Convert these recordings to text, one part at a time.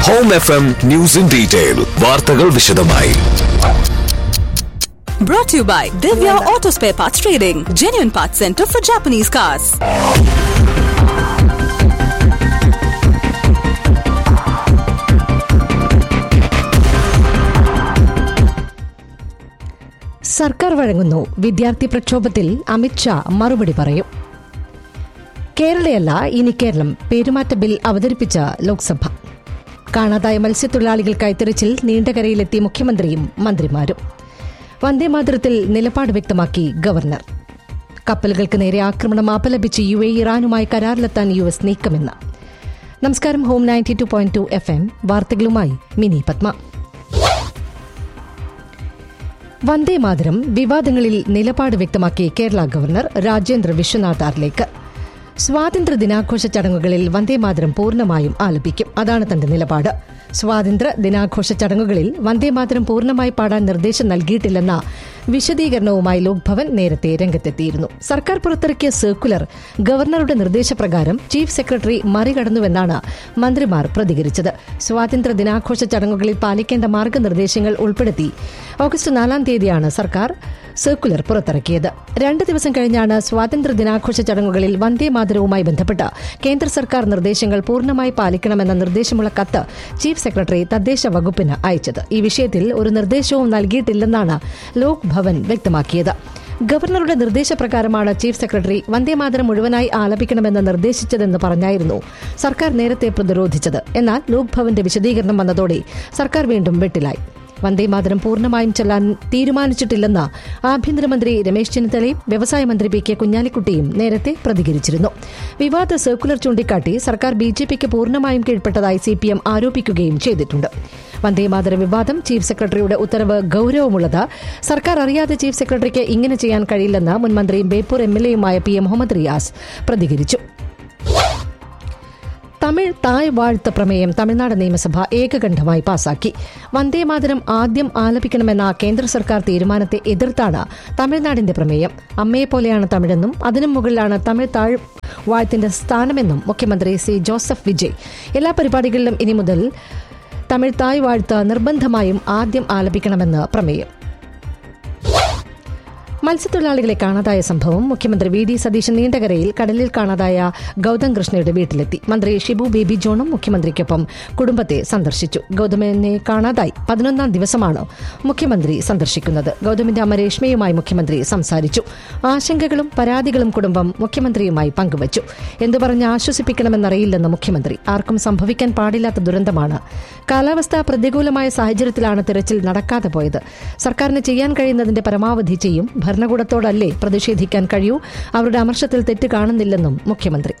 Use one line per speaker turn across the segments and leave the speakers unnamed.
Home F M news in detail വാർത്തകൾ വിശദമായി
Brought to you by Divya Auto Spare Parts Trading, genuine parts center for Japanese cars.
സർക്കാർ വഴങ്ങുന്നു വിദ്യാർത്ഥി പ്രക്ഷോഭത്തിൽ അമിത്ഷാ മറുപടി പറയും കേരളയല്ല ഇനി കേരളം പെരുമാറ്റ ബിൽ അവതരിപ്പിച്ച ലോക്സഭ കാണാതായ മത്സ്യത്തൊഴിലാളികൾക്കായി തിരച്ചിൽ നീണ്ടകരയിലെത്തി മുഖ്യമന്ത്രിയും മന്ത്രിമാരും വന്ദേമാതരത്തിൽ നിലപാട് വ്യക്തമാക്കി ഗവർണർ കപ്പലുകൾക്ക് നേരെ ആക്രമണം അപലപിച്ച് യു എ ഇറാനുമായി കരാറിലെത്താൻ യു എസ് നീക്കമെന്ന് നമസ്കാരം home ninety two point two F M വാർത്തകളുമായി മിനി പത്മ വന്ദേമാതരം വിവാദങ്ങളിൽ നിലപാട് വ്യക്തമാക്കി കേരള ഗവർണർ രാജേന്ദ്ര വിശ്വനാഥ് ആറിലേക്ക് സ്വാതന്ത്ര്യ ദിനാഘോഷ ചടങ്ങുകളിൽ വന്ദേമാതരം പൂർണ്ണമായും ആലപിക്കും അതാണ് തന്റെ നിലപാട് സ്വാതന്ത്ര്യ ദിനാഘോഷ ചടങ്ങുകളിൽ വന്ദേമാതരം പൂർണ്ണമായി പാടാൻ നിർദ്ദേശം നൽകിയിട്ടില്ലെന്ന വിശദീകരണവുമായി ലോക്ഭവൻ നേരത്തെ രംഗത്തെത്തിയിരുന്നു സർക്കാർ പുറത്തിറക്കിയ സർക്കുലർ ഗവർണറുടെ നിർദ്ദേശപ്രകാരം ചീഫ് സെക്രട്ടറി മറികടന്നുവെന്നാണ് മന്ത്രിമാർ പ്രതികരിച്ചത് സ്വാതന്ത്ര്യ ദിനാഘോഷ ചടങ്ങുകളിൽ പാലിക്കേണ്ട മാർഗനിർദ്ദേശങ്ങൾ ഉൾപ്പെടുത്തി ഓഗസ്റ്റ് നാലാം തീയതിയാണ് സർക്കാർ സർക്കുലർ പുറത്തിറക്കിയത് രണ്ട് ദിവസം കഴിഞ്ഞാണ് സ്വാതന്ത്ര്യ ദിനാഘോഷ ചടങ്ങുകളിൽ വന്ദേമാതരവുമായി ബന്ധപ്പെട്ട് കേന്ദ്ര സർക്കാർ നിർദ്ദേശങ്ങൾ പൂർണ്ണമായി പാലിക്കണമെന്ന നിർദ്ദേശമുള്ള കത്ത് ചീഫ് സെക്രട്ടറി തദ്ദേശ വകുപ്പിന് അയച്ചത് ഈ വിഷയത്തിൽ ഒരു നിർദ്ദേശവും നൽകിയിട്ടില്ലെന്നാണ് ലോക് ഭവൻ വ്യക്തമാക്കിയത് ഗവർണറുടെ നിർദ്ദേശപ്രകാരമാണ് ചീഫ് സെക്രട്ടറി വന്ദേമാതരം മുഴുവനായി ആലപിക്കണമെന്ന് നിർദ്ദേശിച്ചതെന്ന് പറഞ്ഞായിരുന്നു സർക്കാർ നേരത്തെ പ്രതിരോധിച്ചത് എന്നാൽ ലോക് ഭവന്റെ വിശദീകരണം വന്നതോടെ സർക്കാർ വീണ്ടും വെട്ടിലായി വന്ദേമാതരം പൂർണ്ണമായും ചെല്ലാൻ തീരുമാനിച്ചിട്ടില്ലെന്ന് ആഭ്യന്തരമന്ത്രി രമേശ് ചെന്നിത്തലയും വ്യവസായ മന്ത്രി പി കെ കുഞ്ഞാലിക്കുട്ടിയും നേരത്തെ പ്രതികരിച്ചിരുന്നു വിവാദ സർക്കുലർ ചൂണ്ടിക്കാട്ടി സർക്കാർ ബി ജെ പിക്ക് പൂർണ്ണമായും കീഴ്പ്പെട്ടതായി സി പി എം ആരോപിക്കുകയും ചെയ്തിട്ടുണ്ട് വന്ദേമാതര വിവാദം ചീഫ് സെക്രട്ടറിയുടെ ഉത്തരവ് ഗൌരവമുള്ളത് സർക്കാർ അറിയാതെ ചീഫ് സെക്രട്ടറിക്ക് ഇങ്ങനെ ചെയ്യാൻ കഴിയില്ലെന്ന് മുൻ മന്ത്രിയും ബേപ്പൂർ എം എൽ എയുമായ പി എം മുഹമ്മദ് റിയാസ് പ്രതികരിച്ചു തമിഴ് തായ് വാഴ്ത്ത പ്രമേയം തമിഴ്നാട് നിയമസഭ ഏകകണ്ഠമായി പാസാക്കി വന്ദേമാതരം ആദ്യം ആലപിക്കണമെന്ന കേന്ദ്ര സർക്കാർ തീരുമാനത്തെ എതിർത്താണ് തമിഴ്നാടിന്റെ പ്രമേയം അമ്മയെപ്പോലെയാണ് തമിഴെന്നും അതിനും മുകളിലാണ് തമിഴ് താഴ് വാഴ്ത്തിന്റെ സ്ഥാനമെന്നും മുഖ്യമന്ത്രി സി ജോസഫ് വിജയ് എല്ലാ പരിപാടികളിലും ഇനി മുതൽ തമിഴ് തായ് വാഴ്ത്ത നിർബന്ധമായും ആദ്യം ആലപിക്കണമെന്ന് പ്രമേയം മത്സ്യത്തൊഴിലാളികളെ കാണാതായ സംഭവം മുഖ്യമന്ത്രി വി ഡി സതീശൻ നീണ്ടകരയിൽ കടലിൽ കാണാതായ ഗൌതം കൃഷ്ണയുടെ വീട്ടിലെത്തി മന്ത്രി ഷിബു ബേബി ജോണും മുഖ്യമന്ത്രിക്കൊപ്പം കുടുംബത്തെ സന്ദർശിച്ചു ഗൌതമിനെ കാണാതായി പതിനൊന്നാം ദിവസമാണ് മുഖ്യമന്ത്രി സന്ദർശിക്കുന്നത് ഗൌതമിന്റെ അമ്മ രേഷ്മയുമായി മുഖ്യമന്ത്രി സംസാരിച്ചു ആശങ്കകളും പരാതികളും കുടുംബം മുഖ്യമന്ത്രിയുമായി പങ്കുവച്ചു എന്തു പറഞ്ഞ് ആശ്വസിപ്പിക്കണമെന്നറിയില്ലെന്ന് മുഖ്യമന്ത്രി ആർക്കും സംഭവിക്കാൻ പാടില്ലാത്ത ദുരന്തമാണ് കാലാവസ്ഥ പ്രതികൂലമായ സാഹചര്യത്തിലാണ് തിരച്ചിൽ നടക്കാതെ പോയത് സർക്കാരിന് ചെയ്യാൻ കഴിയുന്നതിന്റെ പരമാവധി ചെയ്യും ഭരണകൂടത്തോടല്ലേ പ്രതിഷേധിക്കാൻ കഴിയൂ അവരുടെ അമർഷത്തിൽ തെറ്റ് കാണുന്നില്ലെന്നും മുഖ്യമന്ത്രി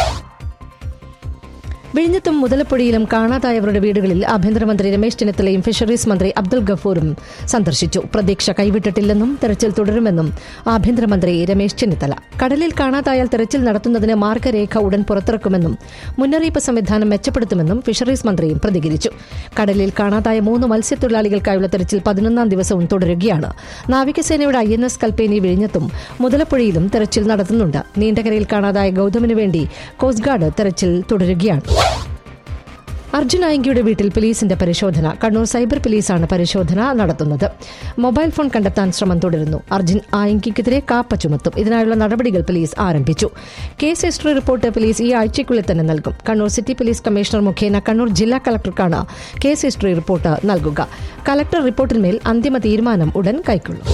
വിഴിഞ്ഞത്തും മുതലപ്പൊടിയിലും കാണാതായവരുടെ വീടുകളിൽ ആഭ്യന്തരമന്ത്രി രമേശ് ചെന്നിത്തലയും ഫിഷറീസ് മന്ത്രി അബ്ദുൽ ഗഫൂറും സന്ദർശിച്ചു പ്രതീക്ഷ കൈവിട്ടിട്ടില്ലെന്നും തെരച്ചിൽ തുടരുമെന്നും ആഭ്യന്തരമന്ത്രി രമേശ് ചെന്നിത്തല കടലിൽ കാണാതായാൽ തെരച്ചിൽ നടത്തുന്നതിന് മാർഗരേഖ ഉടൻ പുറത്തിറക്കുമെന്നും മുന്നറിയിപ്പ് സംവിധാനം മെച്ചപ്പെടുത്തുമെന്നും ഫിഷറീസ് മന്ത്രിയും പ്രതികരിച്ചു കടലിൽ കാണാതായ മൂന്ന് മത്സ്യത്തൊഴിലാളികൾക്കായുള്ള തെരച്ചിൽ പതിനൊന്നാം ദിവസവും തുടരുകയാണ് നാവികസേനയുടെ ഐ എൻ എസ് കൽപ്പേനി വിഴിഞ്ഞത്തും മുതലപ്പുഴയിലും തെരച്ചിൽ നടത്തുന്നുണ്ട് നീണ്ടകരയിൽ കാണാതായ ഗൌതമിനു വേണ്ടി കോസ്റ്റ് ഗാർഡ് തെരച്ചിൽ തുടരുകയാണ് അർജുൻ ആയങ്കിയുടെ വീട്ടിൽ പോലീസിന്റെ പരിശോധന കണ്ണൂർ സൈബർ പോലീസാണ് പരിശോധന നടത്തുന്നത് മൊബൈൽ ഫോൺ കണ്ടെത്താൻ ശ്രമം തുടരുന്നു അർജുൻ ആയങ്കിക്കെതിരെ കാപ്പ ചുമത്തും ഇതിനായുള്ള നടപടികൾ പോലീസ് ആരംഭിച്ചു കേസ് ഹിസ്റ്ററി റിപ്പോർട്ട് പോലീസ് ഈ ആഴ്ചയ്ക്കുള്ളിൽ തന്നെ നൽകും കണ്ണൂർ സിറ്റി പോലീസ് കമ്മീഷണർ മുഖേന കണ്ണൂർ ജില്ലാ കളക്ടർക്കാണ് കേസ് ഹിസ്റ്ററി റിപ്പോർട്ട് നൽകുക കളക്ടർ റിപ്പോർട്ടിന്മേൽ അന്തിമ തീരുമാനം ഉടൻ കൈക്കൊള്ളും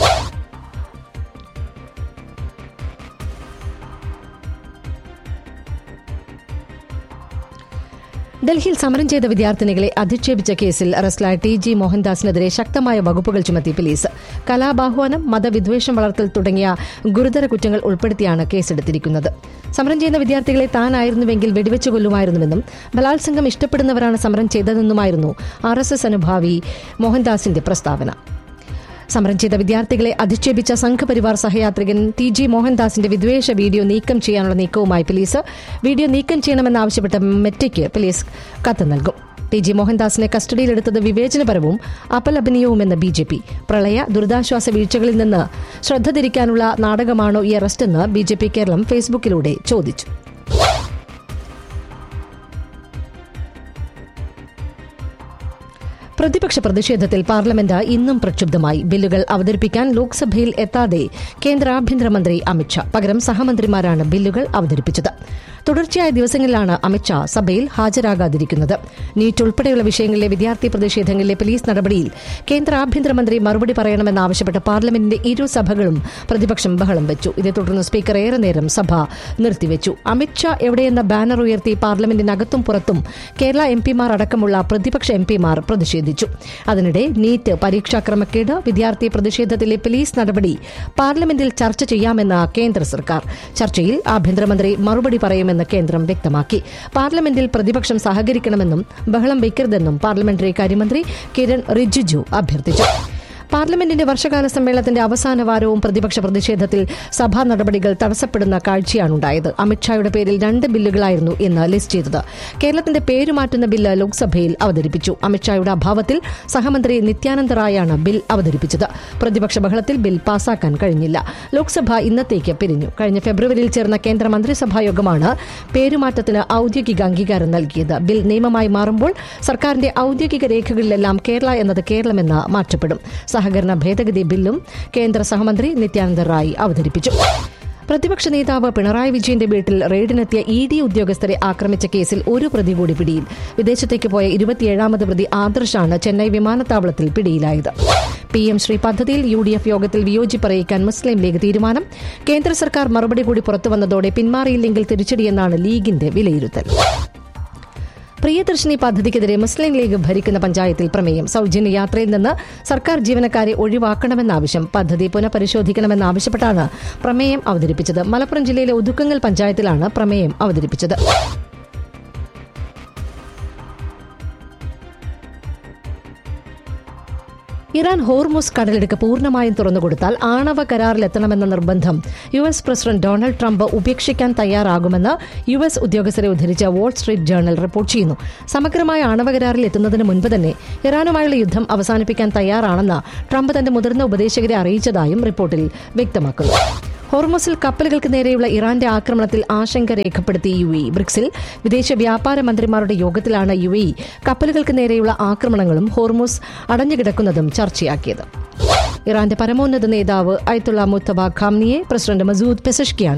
ഡൽഹിയിൽ സമരം ചെയ്ത വിദ്യാർത്ഥിനികളെ അധിക്ഷേപിച്ച കേസിൽ അറസ്റ്റിലായ ടി ജി മോഹൻദാസിനെതിരെ ശക്തമായ വകുപ്പുകൾ ചുമത്തി പോലീസ് കലാബാഹ്വാനം മതവിദ്വേഷം വളർത്തൽ തുടങ്ങിയ ഗുരുതര കുറ്റങ്ങൾ ഉൾപ്പെടുത്തിയാണ് കേസെടുത്തിരിക്കുന്നത് സമരം ചെയ്യുന്ന വിദ്യാർത്ഥികളെ താനായിരുന്നുവെങ്കിൽ വെടിവെച്ചു കൊല്ലുമായിരുന്നുവെന്നും ബലാത്സംഗം ഇഷ്ടപ്പെടുന്നവരാണ് സമരം ചെയ്തതെന്നുമായിരുന്നു ആർ എസ് എസ് അനുഭാവി മോഹൻദാസിന്റെ പ്രസ്താവന സമരം ചെയ്ത വിദ്യാർത്ഥികളെ അധിക്ഷേപിച്ച സംഘപരിവാർ സഹയാത്രികൻ ടി ജി മോഹൻദാസിന്റെ വിദ്വേഷ വീഡിയോ നീക്കം ചെയ്യാനുള്ള നീക്കവുമായി പോലീസ് വീഡിയോ നീക്കം ചെയ്യണമെന്നാവശ്യപ്പെട്ട മെറ്റയ്ക്ക് പോലീസ് കത്ത് നൽകും ടി ജി മോഹൻദാസിനെ കസ്റ്റഡിയിലെടുത്തത് വിവേചനപരവും അപലപനീയവുമെന്ന് ബി ജെ പി പ്രളയ ദുരിതാശ്വാസ വീഴ്ചകളിൽ നിന്ന് ശ്രദ്ധ തിരിക്കാനുള്ള നാടകമാണോ ഈ അറസ്റ്റെന്ന് ബി ജെ പി കേരളം ഫേസ്ബുക്കിലൂടെ ചോദിച്ചു പ്രതിപക്ഷ പ്രതിഷേധത്തിൽ പാർലമെന്റ് ഇന്നും പ്രക്ഷുബ്ധമായി ബില്ലുകൾ അവതരിപ്പിക്കാൻ ലോക്സഭയിൽ എത്താതെ കേന്ദ്ര ആഭ്യന്തരമന്ത്രി അമിത്ഷാ പകരം സഹമന്ത്രിമാരാണ് ബില്ലുകൾ അവതരിപ്പിച്ചത് തുടർച്ചയായ ദിവസങ്ങളിലാണ് അമിത്ഷാ സഭയിൽ ഹാജരാകാതിരിക്കുന്നത് നീറ്റ് ഉൾപ്പെടെയുള്ള വിഷയങ്ങളിലെ വിദ്യാർത്ഥി പ്രതിഷേധങ്ങളിലെ പോലീസ് നടപടിയിൽ കേന്ദ്ര ആഭ്യന്തരമന്ത്രി മറുപടി പറയണമെന്നാവശ്യപ്പെട്ട് പാർലമെന്റിന്റെ ഇരു സഭകളും പ്രതിപക്ഷം ബഹളം വെച്ചു ഇതേ തുടർന്ന് സ്പീക്കർ ഏറെ നേരം സഭ നിർത്തിവെച്ചു അമിത്ഷാ എവിടെയെന്ന ബാനർ ഉയർത്തി പാർലമെന്റിനകത്തും പുറത്തും കേരള എം പിമാർ അടക്കമുള്ള പ്രതിപക്ഷ എം പിമാർ പ്രതിഷേധിച്ചു അതിനിടെ നീറ്റ് പരീക്ഷാ ക്രമക്കേട് വിദ്യാർത്ഥി പ്രതിഷേധത്തിലെ പോലീസ് നടപടി പാർലമെന്റിൽ ചർച്ച ചെയ്യാമെന്ന് കേന്ദ്ര സർക്കാർ ചർച്ചയിൽ ആഭ്യന്തരമന്ത്രി മറുപടി പറയുമെന്ന് കേന്ദ്രം വ്യക്തമാക്കി പാർലമെന്റിൽ പ്രതിപക്ഷം സഹകരിക്കണമെന്നും ബഹളം വയ്ക്കരുതെന്നും പാർലമെന്ററി കാര്യമന്ത്രി കിരൺ റിജിജു അഭ്യർത്ഥിച്ചു പാർലമെന്റിന്റെ വർഷകാല സമ്മേളനത്തിന്റെ അവസാന വാരവും പ്രതിപക്ഷ പ്രതിഷേധത്തിൽ സഭാ നടപടികൾ തടസ്സപ്പെടുന്ന കാഴ്ചയാണുണ്ടായത് അമിത്ഷായുടെ പേരിൽ രണ്ട് ബില്ലുകളായിരുന്നു ഇന്ന് ലിസ്റ്റ് ചെയ്തത് കേരളത്തിന്റെ പേര് മാറ്റുന്ന ബില്ല് ലോക്സഭയിൽ അവതരിപ്പിച്ചു അമിത്ഷായുടെ അഭാവത്തിൽ സഹമന്ത്രി നിത്യാനന്ദ റായാണ് ബിൽ അവതരിപ്പിച്ചത് പ്രതിപക്ഷ ബഹളത്തിൽ ബിൽ പാസാക്കാൻ കഴിഞ്ഞില്ല ലോക്സഭ ഇന്നത്തേക്ക് പിരിഞ്ഞു കഴിഞ്ഞ ഫെബ്രുവരിയിൽ ചേർന്ന കേന്ദ്ര മന്ത്രിസഭാ യോഗമാണ് പേരുമാറ്റത്തിന് ഔദ്യോഗിക അംഗീകാരം നൽകിയത് ബിൽ നിയമമായി മാറുമ്പോൾ സർക്കാരിന്റെ ഔദ്യോഗിക രേഖകളിലെല്ലാം കേരള എന്നത് കേരളമെന്ന് മാറ്റപ്പെടും സഹകരണ ഭേദഗതി ബില്ലും കേന്ദ്ര സഹമന്ത്രി നിത്യാനന്ദ റായ് അവതരിപ്പിച്ചു പ്രതിപക്ഷ നേതാവ് പിണറായി വിജയന്റെ വീട്ടിൽ റെയ്ഡിനെത്തിയ ഇ ഡി ഉദ്യോഗസ്ഥരെ ആക്രമിച്ച കേസിൽ ഒരു പ്രതി കൂടി പിടിയിൽ വിദേശത്തേക്ക് പോയ ഇരുപത്തിയേഴാമത് പ്രതി ആദർശാണ് ചെന്നൈ വിമാനത്താവളത്തിൽ പിടിയിലായത് പി എം ശ്രീ പദ്ധതിയിൽ യു ഡി എഫ് യോഗത്തിൽ വിയോജിപ്പറിയിക്കാൻ മുസ്ലിം ലീഗ് തീരുമാനം കേന്ദ്ര സർക്കാർ മറുപടി കൂടി പുറത്തുവന്നതോടെ പിന്മാറിയില്ലെങ്കിൽ തിരിച്ചടിയെന്നാണ് ലീഗിന്റെ വിലയിരുത്തൽ പ്രിയദർശിനി പദ്ധതിക്കെതിരെ മുസ്ലിം ലീഗ് ഭരിക്കുന്ന പഞ്ചായത്തിൽ പ്രമേയം സൌജന്യ യാത്രയിൽ നിന്ന് സർക്കാർ ജീവനക്കാരെ ഒഴിവാക്കണമെന്ന ആവശ്യം പദ്ധതി പുനഃപരിശോധിക്കണമെന്നാവശ്യപ്പെട്ടാണ് പ്രമേയം അവതരിപ്പിച്ചത് മലപ്പുറം ജില്ലയിലെ ഒതുക്കങ്ങൽ പഞ്ചായത്തിലാണ് പ്രമേയം അവതരിപ്പിച്ചത് ഇറാൻ ഹോർമുസ് കടലിടുക്ക് പൂർണ്ണമായും തുറന്നുകൊടുത്താൽ ആണവ കരാറിലെത്തണമെന്ന നിർബന്ധം U S president Donald Trump ഉപേക്ഷിക്കാൻ തയ്യാറാകുമെന്ന് യു എസ് ഉദ്യോഗസ്ഥരെ ഉദ്ധരിച്ച വാൾ സ്ട്രീറ്റ് ജേർണൽ റിപ്പോർട്ട് ചെയ്യുന്നു സമഗ്രമായ ആണവ കരാറിൽ എത്തുന്നതിന് മുൻപ് തന്നെ ഇറാനുമായുള്ള യുദ്ധം അവസാനിപ്പിക്കാൻ തയ്യാറാണെന്ന് ട്രംപ് തന്റെ മുതിർന്ന ഉപദേശകരെ അറിയിച്ചതായും റിപ്പോർട്ടിൽ വ്യക്തമാക്കുന്നു ഹോർമോസിൽ കപ്പലുകൾക്ക് നേരെയുള്ള ഇറാന്റെ ആക്രമണത്തിൽ ആശങ്ക രേഖപ്പെടുത്തി യു എ ബ്രിക്സിൽ വിദേശ വ്യാപാര മന്ത്രിമാരുടെ യോഗത്തിലാണ് യു എ കപ്പലുകൾക്ക് നേരെയുള്ള ആക്രമണങ്ങളും ഹോർമോസ് അടഞ്ഞുകിടക്കുന്നതും ചർച്ചയാക്കിയത് ഇറാന്റെ പരമോന്നത നേതാവ് അയത്തുള്ള മുത്തബ ഖാംനിയെ പ്രസിഡന്റ് മസൂദ് പെസഷ്കിയാൻ